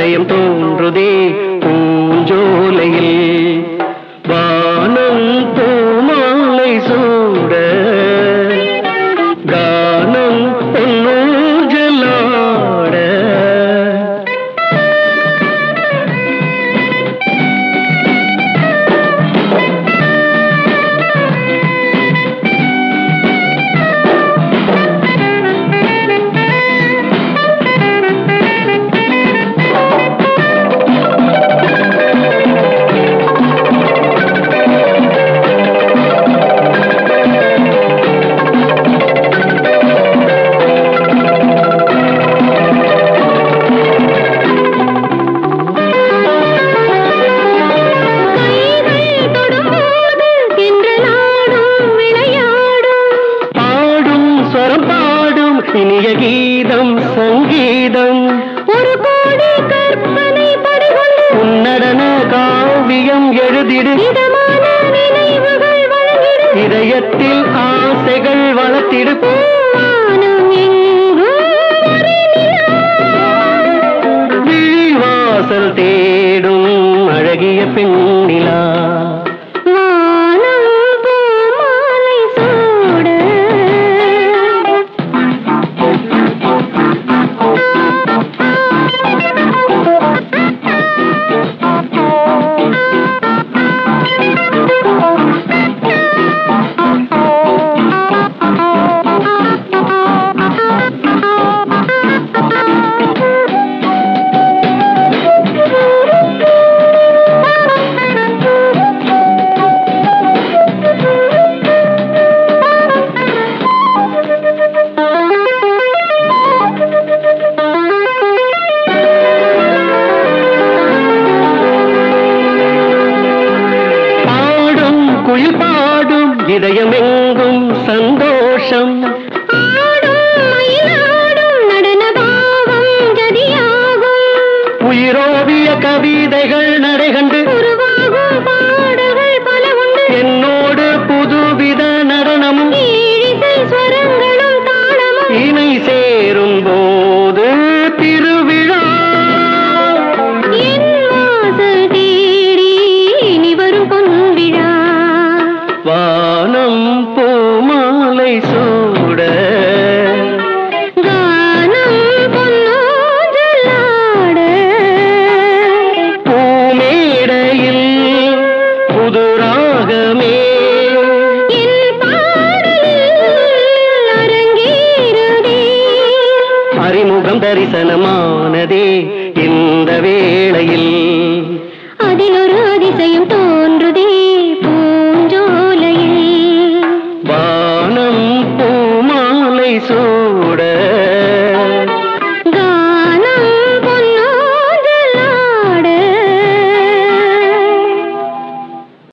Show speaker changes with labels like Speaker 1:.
Speaker 1: அதிசயம் தோன்றுதே பூஞ்சோலையில் வானம் பூமாலை சூட கானம் பொன்னூஞ்சலாட
Speaker 2: கைகள் தொடும்போது தென்றலாடும் விளையாடும்
Speaker 1: பாடும் ஸ்வரம் பாடும் இனிய கீதம் சங்கீதம்
Speaker 2: ஒரு கோடி கற்பனை பறிகொண்டு
Speaker 1: உன்னடன காவியம் எழுதிடு
Speaker 2: இதமான நினைவுகள் வழங்கிடும்
Speaker 1: இதயத்தில் ஆசைகள் வளர்த்திடு
Speaker 2: வானம் எங்கும் ஒரு நிலா.
Speaker 1: வாசல் தேடும் அழகிய பெண்ணிலா
Speaker 2: வானம் பூமாலை சூட
Speaker 1: பாடும் குயில் பாடும் இதயமெங்கும் சந்தோஷம்
Speaker 2: ஆடும் மயிலாடும் நடன பாவம் ஜதியாகும்
Speaker 1: உயிரோவிய கவிதைகள் நடைகண்டு
Speaker 2: உருவாகும் பாடல்கள் பல உண்டு
Speaker 1: என்னோடு புதுவித நடனமும்
Speaker 2: ஈழிசை ஸ்வரங்களும் தாளமும்
Speaker 1: இணை சேரும் போது திருவிழா
Speaker 2: என் வாசல் தேடி இனி வரும் பொன்விழா
Speaker 1: வானம் பூமாலை சூட
Speaker 2: கானம் பொன்னோஞ்சலாட
Speaker 1: பூமேடையில் புதுராகமே
Speaker 2: என் பாடலில் அரங்கேறுதே
Speaker 1: அறிமுகம் தரிசனமானதே இந்த வேளையில்
Speaker 2: அதில் ஒரு அதிசயம் தோன்றுதே பூஞ்சோலையில்
Speaker 1: வானம் பூமாலை சூட